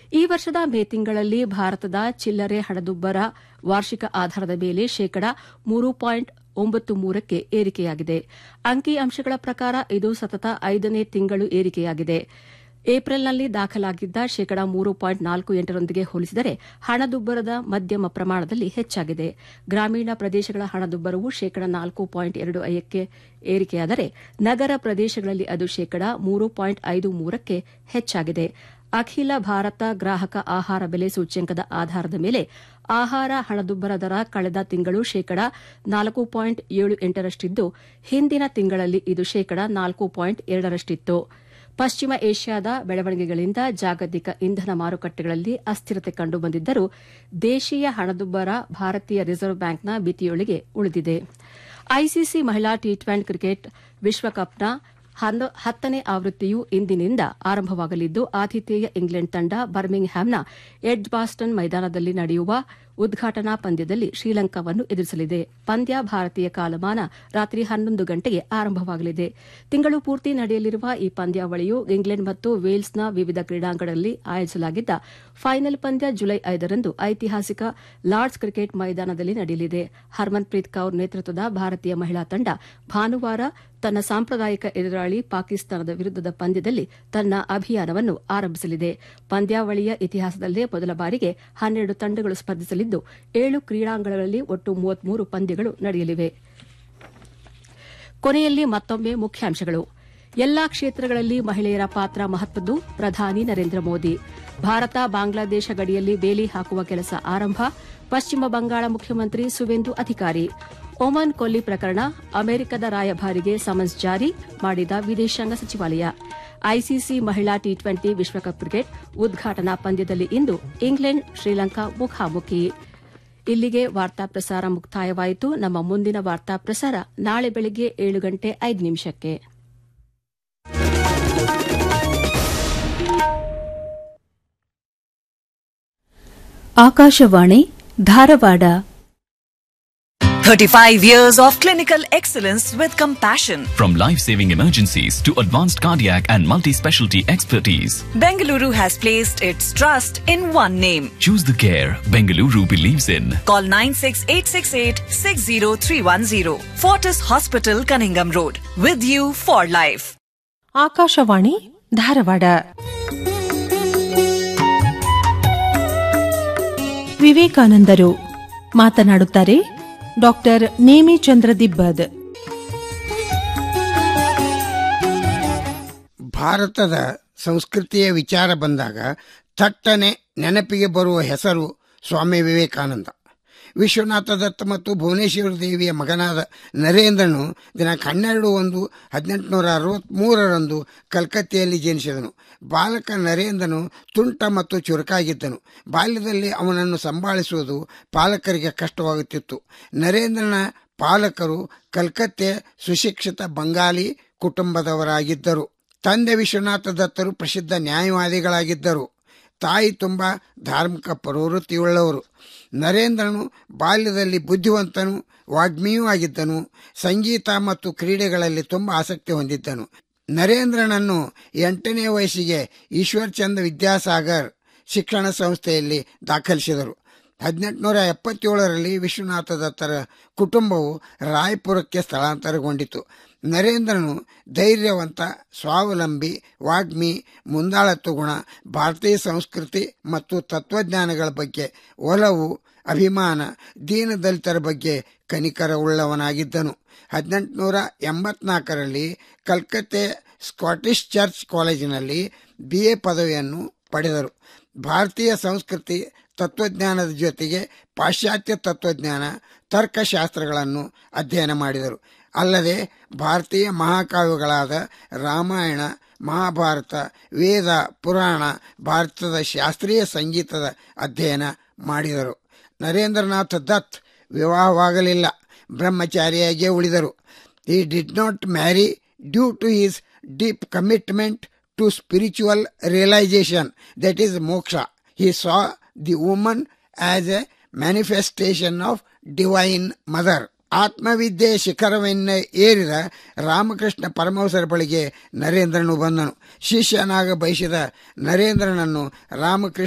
ಈ ವರ್ಷದ ಮೇ ತಿಂಗಳಲ್ಲಿ ಭಾರತದ ಚಿಲ್ಲರೆ ಹಣದುಬ್ಬರ ವಾರ್ಷಿಕ ಆಧಾರದ ಮೇಲೆ ಶೇಕಡ ಮೂರು ಪಾಯಿಂಟ್ ಒಂಬತ್ತು ಮೂರಕ್ಕೆ ಏರಿಕೆಯಾಗಿದೆ ಅಂಕಿ ಅಂಶಗಳ ಪ್ರಕಾರ ಇದು ಸತತ ಐದನೇ ತಿಂಗಳು ಏರಿಕೆಯಾಗಿದೆ ಏಪ್ರಿಲ್ನಲ್ಲಿ ದಾಖಲಾಗಿದ್ದ ಶೇಕಡ ಮೂರು ಪಾಯಿಂಟ್ ನಾಲ್ಕು ಎಂಟರೊಂದಿಗೆ ಹೋಲಿಸಿದರೆ ಹಣದುಬ್ಬರದ ಮಧ್ಯಮ ಪ್ರಮಾಣದಲ್ಲಿ ಹೆಚ್ಚಾಗಿದೆ ಗ್ರಾಮೀಣ ಪ್ರದೇಶಗಳ ಹಣದುಬ್ಬರವು ಶೇಕಡ ನಾಲ್ಕು ಪಾಯಿಂಟ್ ಎರಡು ಐದಕ್ಕೆ ಏರಿಕೆಯಾದರೆ ನಗರ ಪ್ರದೇಶಗಳಲ್ಲಿ ಅದು ಶೇಕಡ ಮೂರು ಪಾಯಿಂಟ್ ಐದು ಮೂರಕ್ಕೆ ಹೆಚ್ಚಾಗಿದೆ ಅಖಿಲ ಭಾರತ ಗ್ರಾಹಕ ಆಹಾರ ಬೆಲೆ ಸೂಚ್ಯಂಕದ ಆಧಾರದ ಮೇಲೆ ಆಹಾರ ಹಣದುಬ್ಬರ ದರ ಕಳೆದ ತಿಂಗಳು ಶೇಕಡ ನಾಲ್ಕು ಪಾಯಿಂಟ್ ಏಳು ಎಂಟರಷ್ಟಿದ್ದು ಹಿಂದಿನ ತಿಂಗಳಲ್ಲಿ ಇದು ಶೇಕಡ ನಾಲ್ಕು ಪಾಯಿಂಟ್ ಎರಡರಷ್ಟಿತ್ತು ಪಶ್ಚಿಮ ಏಷ್ಯಾದ ಬೆಳವಣಿಗೆಗಳಿಂದ ಜಾಗತಿಕ ಇಂಧನ ಮಾರುಕಟ್ಟೆಗಳಲ್ಲಿ ಅಸ್ಥಿರತೆ ಕಂಡುಬಂದಿದ್ದರೂ ದೇಶೀಯ ಹಣದುಬ್ಬರ ಭಾರತೀಯ ರಿಸರ್ವ್ ಬ್ಯಾಂಕ್ನ ಮಿತಿಯೊಳಗೆ ಉಳಿದಿದೆ ಐಸಿಸಿ ಮಹಿಳಾ ಟಿ ಟ್ವೆಂಟಿ ಕ್ರಿಕೆಟ್ ವಿಶ್ವಕಪ್ನ ಹತ್ತನೇ ಆವೃತ್ತಿಯು ಇಂದಿನಿಂದ ಆರಂಭವಾಗಲಿದ್ದು ಆತಿಥೇಯ ಇಂಗ್ಲೆಂಡ್ ತಂಡ ಬರ್ಮಿಂಗ್ ಹ್ಯಾಮ್ನ ಎಡ್ಜ್ ಬಾಸ್ಟನ್ ಮೈದಾನದಲ್ಲಿ ನಡೆಯುವ ಉದ್ಘಾಟನಾ ಪಂದ್ಯದಲ್ಲಿ ಶ್ರೀಲಂಕಾವನ್ನು ಎದುರಿಸಲಿದೆ ಪಂದ್ಯ ಭಾರತೀಯ ಕಾಲಮಾನ ರಾತ್ರಿ ಹನ್ನೊಂದು ಗಂಟೆಗೆ ಆರಂಭವಾಗಲಿದೆ ತಿಂಗಳು ಪೂರ್ತಿ ನಡೆಯಲಿರುವ ಈ ಪಂದ್ಯಾವಳಿಯು ಇಂಗ್ಲೆಂಡ್ ಮತ್ತು ವೇಲ್ಸ್ನ ವಿವಿಧ ಕ್ರೀಡಾಂಗಣಗಳಲ್ಲಿ ಆಯೋಜಿಸಲಾಗಿದ್ದ ಫೈನಲ್ ಪಂದ್ಯ ಜುಲೈ ಐದರಂದು ಐತಿಹಾಸಿಕ ಲಾರ್ಡ್ಸ್ ಕ್ರಿಕೆಟ್ ಮೈದಾನದಲ್ಲಿ ನಡೆಯಲಿದೆ ಹರ್ಮನ್ಪ್ರೀತ್ ಕೌರ್ ನೇತೃತ್ವದ ಭಾರತೀಯ ಮಹಿಳಾ ತಂಡ ಭಾನುವಾರ ತನ್ನ ಸಾಂಪ್ರದಾಯಿಕ ಎದುರಾಳಿ ಪಾಕಿಸ್ತಾನದ ವಿರುದ್ದದ ಪಂದ್ಯದಲ್ಲಿ ತನ್ನ ಅಭಿಯಾನವನ್ನು ಆರಂಭಿಸಲಿದೆ ಪಂದ್ಯಾವಳಿಯ ಇತಿಹಾಸದಲ್ಲೇ ಮೊದಲ ಬಾರಿಗೆ ಹನ್ನೆರಡು ತಂಡಗಳು ಸ್ಪರ್ಧಿಸಲಿದ್ದು ಏಳು ಕ್ರೀಡಾಂಗಣಗಳಲ್ಲಿ ಒಟ್ಟು ಮೂವತ್ಮೂರು ಪಂದ್ಯಗಳು ನಡೆಯಲಿವೆ ಕೊನೆಯಲ್ಲಿ ಮತ್ತೊಮ್ಮೆ ಮುಖ್ಯಾಂಶಗಳು ಎಲ್ಲಾ ಕ್ಷೇತ್ರಗಳಲ್ಲಿ ಮಹಿಳೆಯರ ಪಾತ್ರ ಮಹತ್ವದ್ದು ಪ್ರಧಾನಿ ನರೇಂದ್ರ ಮೋದಿ ಭಾರತ ಬಾಂಗ್ಲಾದೇಶ ಗಡಿಯಲ್ಲಿ ಬೇಲಿ ಹಾಕುವ ಕೆಲಸ ಆರಂಭ ಪಶ್ಚಿಮ ಬಂಗಾಳ ಮುಖ್ಯಮಂತ್ರಿ ಸುವೇಂದು ಅಧಿಕಾರಿ ಒಮನ್ ಕೊಲ್ಲಿ ಪ್ರಕರಣ ಅಮೆರಿಕದ ರಾಯಭಾರಿಗೆ ಸಮನ್ಸ್ ಜಾರಿ ಮಾಡಿದ ವಿದೇಶಾಂಗ ಸಚಿವಾಲಯ ಐಸಿಸಿ ಮಹಿಳಾ ಟಿ ಟ್ವೆಂಟಿ ವಿಶ್ವಕಪ್ ಕ್ರಿಕೆಟ್ ಉದ್ಘಾಟನಾ ಪಂದ್ಯದಲ್ಲಿ ಇಂದು ಇಂಗ್ಲೆಂಡ್ ಶ್ರೀಲಂಕಾ ಮುಖಾಮುಖಿ ಇಲ್ಲಿಗೆ ವಾರ್ತಾ ಪ್ರಸಾರ ಮುಕ್ತಾಯವಾಯಿತು ನಮ್ಮ ಮುಂದಿನ ವಾರ್ತಾ ಪ್ರಸಾರ ನಾಳೆ ಬೆಳಗ್ಗೆ ಏಳು ಗಂಟೆ ಐದು ನಿಮಿಷಕ್ಕೆ Akashvani Dharwad 35 years of clinical excellence with compassion. From life saving emergencies to advanced cardiac and multi specialty expertise, Bengaluru has placed its trust in one name. choose the care Bengaluru believes in. Call 96868 60310. Fortis Hospital, Cunningham Road. With you for life. Akashvani Dharwad ವಿವೇಕಾನಂದರು ಮಾತನಾಡುತ್ತಾರೆ doctor Nemichandra ದಿಬ್ಬದ್ ಭಾರತದ ಸಂಸ್ಕೃತಿಯ ವಿಚಾರ ಬಂದಾಗ ಥಟ್ಟನೆ ನೆನಪಿಗೆ ಬರುವ ಹೆಸರು ಸ್ವಾಮಿ ವಿವೇಕಾನಂದ ವಿಶ್ವನಾಥ ದತ್ತ ಮತ್ತು ಭುವನೇಶ್ವರಿ ದೇವಿಯ ಮಗನಾದ ನರೇಂದ್ರನು ದಿನಾಂಕ ಹನ್ನೆರಡು ಒಂದು ಹದಿನೆಂಟುನೂರ ಅರವತ್ಮೂರರಂದು ಕಲ್ಕತ್ತೆಯಲ್ಲಿ ಜನಿಸಿದನು ಬಾಲಕ ನರೇಂದ್ರನು ತುಂಟ ಮತ್ತು ಚುರುಕಾಗಿದ್ದನು ಬಾಲ್ಯದಲ್ಲಿ ಅವನನ್ನು ಸಂಭಾಳಿಸುವುದು ಪಾಲಕರಿಗೆ ಕಷ್ಟವಾಗುತ್ತಿತ್ತು ನರೇಂದ್ರನ ಪಾಲಕರು ಕಲ್ಕತ್ತೆ ಸುಶಿಕ್ಷಿತ ಬಂಗಾಲಿ ಕುಟುಂಬದವರಾಗಿದ್ದರು ತಂದೆ ವಿಶ್ವನಾಥ ದತ್ತರು ಪ್ರಸಿದ್ಧ ನ್ಯಾಯವಾದಿಗಳಾಗಿದ್ದರು ತಾಯಿ ತುಂಬ ಧಾರ್ಮಿಕ ಪ್ರವೃತ್ತಿಯುಳ್ಳವರು ನರೇಂದ್ರನು ಬಾಲ್ಯದಲ್ಲಿ ಬುದ್ಧಿವಂತನು ವಾಗ್ಮಿಯೂ ಆಗಿದ್ದನು ಸಂಗೀತ ಮತ್ತು ಕ್ರೀಡೆಗಳಲ್ಲಿ ತುಂಬ ಆಸಕ್ತಿ ಹೊಂದಿದ್ದನು ನರೇಂದ್ರನನ್ನು ಎಂಟನೇ ವಯಸ್ಸಿಗೆ ಈಶ್ವರ್ ಚಂದ್ ವಿದ್ಯಾಸಾಗರ್ ಶಿಕ್ಷಣ ಸಂಸ್ಥೆಯಲ್ಲಿ ದಾಖಲಿಸಿದರು ಹದಿನೆಂಟುನೂರ ಎಪ್ಪತ್ತೇಳರಲ್ಲಿ ವಿಶ್ವನಾಥ ದತ್ತರ ಕುಟುಂಬವು ರಾಯ್ಪುರಕ್ಕೆ ಸ್ಥಳಾಂತರಗೊಂಡಿತು ನರೇಂದ್ರನು ಧೈರ್ಯವಂತ ಸ್ವಾವಲಂಬಿ ವಾಗ್ಮಿ ಮುಂದಾಳತ್ವ ಗುಣ ಭಾರತೀಯ ಸಂಸ್ಕೃತಿ ಮತ್ತು ತತ್ವಜ್ಞಾನಗಳ ಬಗ್ಗೆ ಒಲವು ಅಭಿಮಾನ ದೀನದಲಿತರ ಬಗ್ಗೆ ಕನಿಕರವುಳ್ಳವನಾಗಿದ್ದನು ಹದಿನೆಂಟುನೂರ ಎಂಬತ್ನಾಲ್ಕರಲ್ಲಿ ಕಲ್ಕತ್ತೆ ಸ್ಕಾಟಿಷ್ ಚರ್ಚ್ ಕಾಲೇಜಿನಲ್ಲಿ ಬಿ ಎ ಪದವಿಯನ್ನು ಪಡೆದರು ಭಾರತೀಯ ಸಂಸ್ಕೃತಿ ತತ್ವಜ್ಞಾನದ ಜೊತೆಗೆ ಪಾಶ್ಚಾತ್ಯ ತತ್ವಜ್ಞಾನ ತರ್ಕಶಾಸ್ತ್ರಗಳನ್ನು ಅಧ್ಯಯನ ಮಾಡಿದರು ಅಲ್ಲದೆ ಭಾರತೀಯ ಮಹಾಕಾವ್ಯಗಳಾದ ರಾಮಾಯಣ ಮಹಾಭಾರತ ವೇದ ಪುರಾಣ ಭಾರತದ ಶಾಸ್ತ್ರೀಯ ಸಂಗೀತದ ಅಧ್ಯಯನ ಮಾಡಿದರು ನರೇಂದ್ರನಾಥ್ ದತ್ ವಿವಾಹವಾಗಲಿಲ್ಲ ಬ್ರಹ್ಮಚಾರಿಯಾಗಿಯೇ ಉಳಿದರು he did not marry due to his deep commitment to spiritual realisation that is moksha he saw the woman as a manifestation of divine mother ಆತ್ಮವಿದ್ಯೆ ಶಿಖರವನ್ನ ಏರಿದ ರಾಮಕೃಷ್ಣ ಪರಮಹಂಸರ ಬಳಿಗೆ ನರೇಂದ್ರನು ಬಂದನು ಶಿಷ್ಯನಾಗ ಬಯಸಿದ ನರೇಂದ್ರನನ್ನು ರಾಮಕೃಷ್ಣ